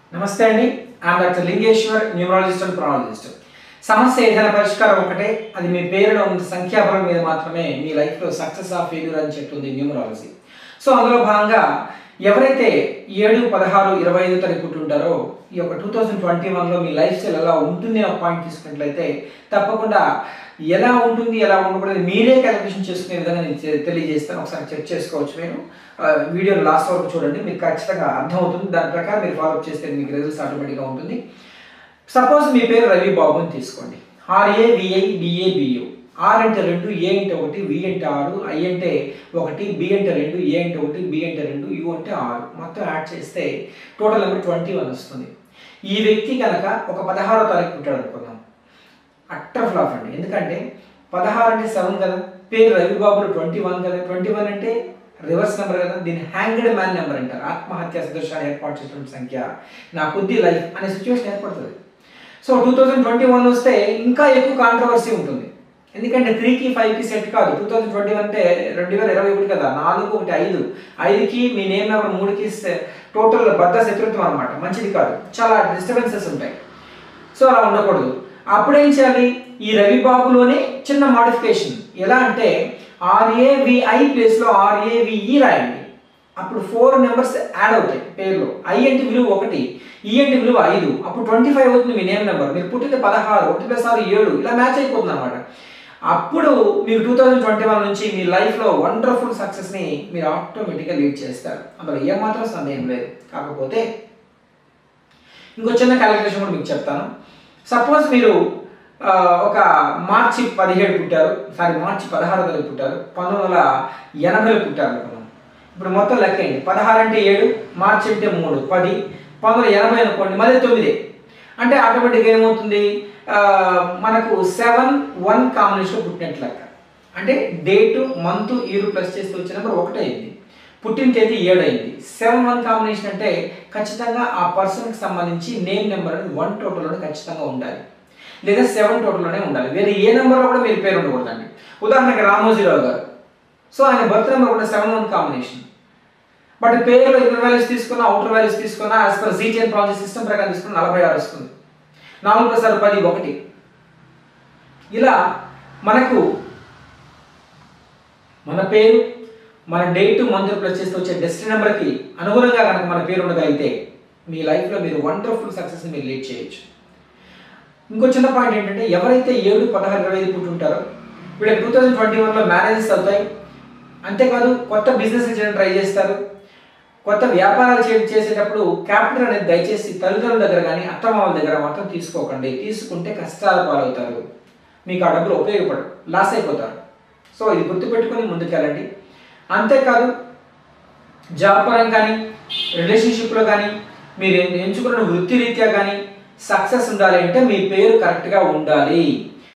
నమస్తే అండి I am doctor Lingeshwar numerologist and ప్రాలజిస్ట్ సమస్య ఏదైనా పరిష్కారం ఒకటే అది మీ పేరులో ఉన్న సంఖ్యాబలం మీద మాత్రమే మీ లైఫ్లో సక్సెస్ ఆఫ్ ఫెయిల్యూర్ అని చెప్తుంది న్యూమరాలజీ సో అందులో భాగంగా ఎవరైతే ఏడు పదహారు ఇరవై ఐదు తారీఖు పుట్టుంటారో ఈ యొక్క టూ థౌజండ్ ట్వంటీ వన్లో మీ లైఫ్ స్టైల్ ఎలా ఉంటుంది అనే పాయింట్ తీసుకున్నట్లయితే తప్పకుండా ఎలా ఉంటుంది ఎలా ఉండకూడదు మీరే క్యాలిక్యులేషన్ చేసుకునే విధంగా నేను తె- తెలియజేస్తాను ఒకసారి చెక్ చేసుకోవచ్చు మీరు ఆ, వీడియో లాస్ట్ వరకు చూడండి మీకు ఖచ్చితంగా అర్థమవుతుంది దాని ప్రకారం మీరు ఫాలో చేస్తే మీకు రిజల్ట్స్ ఆటోమేటిక్గా ఉంటుంది సపోజ్ మీ పేరు రవి బాబు అని తీసుకోండి R A V I B A B U R అంటే రెండు ఏ అంటే ఒకటి వి అంటే ఆరు ఐ అంటే ఒకటి బి అంటే రెండు ఏ అంటే ఒకటి బి అంటే రెండు యు అంటే ఆరు మొత్తం యాడ్ చేస్తే టోటల్ నెంబర్ ట్వంటీ వన్ వస్తుంది ఈ వ్యక్తి కనుక ఒక పదహారో తారీఖు పుట్టాడు అనుకుందాం అట్టర్ ఫ్లాప్ అండి ఎందుకంటే పదహారు అంటే సెవెన్ కదా పేరు రవిబాబులు ట్వంటీ వన్ కదా ట్వంటీ వన్ అంటే రివర్స్ నెంబర్ కదా దీన్ని హ్యాంగెడ్ మ్యాన్ నెంబర్ అంటారు ఆత్మహత్య సదృశాన్ని ఏర్పాటు చేసిన సంఖ్య నా కొద్ది లైఫ్ అనే సిచ్యువేషన్ ఏర్పడుతుంది so two thousand twenty one వస్తే ఇంకా ఎక్కువ కాంట్రవర్సీ ఉంటుంది ఎందుకంటే త్రీకి ఫైవ్కి సెట్ కాదు టూ థౌజండ్ ట్వంటీ వన్ అంటే రెండు వేల ఇరవై ఒకటి కదా నాలుగు ఒకటి ఐదు ఐదుకి మీ నేమ్ నెంబర్ మూడుకి టోటల్ బద్ద శత్రుత్వం అనమాట మంచిది కాదు చాలా డిస్టర్బెన్సెస్ ఉంటాయి సో అలా ఉండకూడదు అప్పుడేం చేయాలి ఈ రవిబాబులోనే చిన్న మాడిఫికేషన్ ఎలా అంటే ఆర్ఏవిఐ ప్లేస్లో ఆర్ఏవిఈ రాయండి అప్పుడు ఫోర్ నెంబర్స్ యాడ్ అవుతాయి పేరులో ఐ అంటే విలువ ఒకటి ఈ అంటే విలువ ఐదు అప్పుడు ట్వంటీ ఫైవ్ అవుతుంది మీ నేమ్ నెంబర్ మీరు పుట్టింది పదహారు ఒకటి ప్లస్ ఆరు ఏడు ఇలా మ్యాచ్ అయిపోతుంది అనమాట అప్పుడు మీరు టూ థౌజండ్ ట్వంటీ వన్ నుంచి మీ లైఫ్లో వండర్ఫుల్ సక్సెస్ని మీరు ఆటోమేటిక్గా లీడ్ చేస్తారు అందులో ఏమాత్రం సందేహం లేదు కాకపోతే ఇంకో చిన్న క్యాలిక్యులేషన్ కూడా మీకు చెప్తాను సపోజ్ మీరు ఆ, ఒక మార్చి పదిహేడు పుట్టారు సారీ మార్చి పదహారు తారీఖు పుట్టారు పంతొమ్మిది వందల ఎనభైలో పుట్టారు అనుకున్నాం ఇప్పుడు మొత్తం లెక్క ఏంటి పదహారు అంటే ఏడు మార్చి అంటే మూడు పది పంతొమ్మిది వందల ఎనభై అనుకోండి మళ్ళీ తొమ్మిది అంటే ఆటోమేటిక్గా ఏమవుతుంది ఆ, మనకు సెవెన్ వన్ కాంబినేషన్లో పుట్టినట్లు లెక్క అంటే డేటు మంత్ ఇయర్ ప్లస్ చేస్తే వచ్చిన నెంబర్ ఒకటే అయింది పుట్టిన తేదీ ఏడు అయింది సెవెన్ వన్ కాంబినేషన్ అంటే ఖచ్చితంగా ఆ పర్సన్కి సంబంధించి నేమ్ నెంబర్ అనేది వన్ టోటల్లోనే ఖచ్చితంగా ఉండాలి లేదా సెవెన్ టోటల్లోనే ఉండాలి వేరే ఏ నెంబర్లో కూడా మీరు పేరు ఉండకూడదండి ఉదాహరణకి రామోజీరావు గారు సో ఆయన బర్త్ నెంబర్ కూడా సెవెన్ వన్ కాంబినేషన్ బట్ పేరులో ఇన్నర్ వాల్యూస్ తీసుకున్న అవుటర్ వాల్యూస్ తీసుకున్న as per GTN project system ప్రకారం తీసుకున్న నలభై ఆరు వస్తుంది నాలుగు ప్లస్ ఆరు పది ఒకటి ఇలా మనకు మన పేరు మన డేట్ మంత్ ప్లస్ చేస్తే వచ్చే డెస్టినీ నెంబర్కి అనుగుణంగా కనుక మన పేరు ఉండగలిగితే మీ లైఫ్లో మీరు వండర్ఫుల్ సక్సెస్ని మీరు లీడ్ చేయొచ్చు ఇంకో చిన్న పాయింట్ ఏంటంటే ఎవరైతే ఏడు పదహారు ఇరవై ఐదు పుట్టుంటారో వీళ్ళకి టూ థౌజండ్ ట్వంటీ వన్లో మ్యారేజెస్ అవుతాయి అంతేకాదు కొత్త బిజినెస్ చేయడం ట్రై చేస్తారు కొత్త వ్యాపారాలు చే చేసేటప్పుడు క్యాపిటల్ అనేది దయచేసి తల్లిదండ్రుల దగ్గర కానీ అత్తమామల దగ్గర మాత్రం తీసుకోకండి తీసుకుంటే కష్టాల పాలవుతారు మీకు ఆ డబ్బులు ఉపయోగపడవు లాస్ అయిపోతారు సో ఇది గుర్తుపెట్టుకొని ముందుకెళ్ళండి అంతేకాదు జాబ్ పరంగా కానీ రిలేషన్షిప్లో కానీ మీరు ఎంచుకున్న వృత్తి రీత్యా కానీ సక్సెస్ ఉండాలి అంటే మీ పేరు కరెక్ట్గా ఉండాలి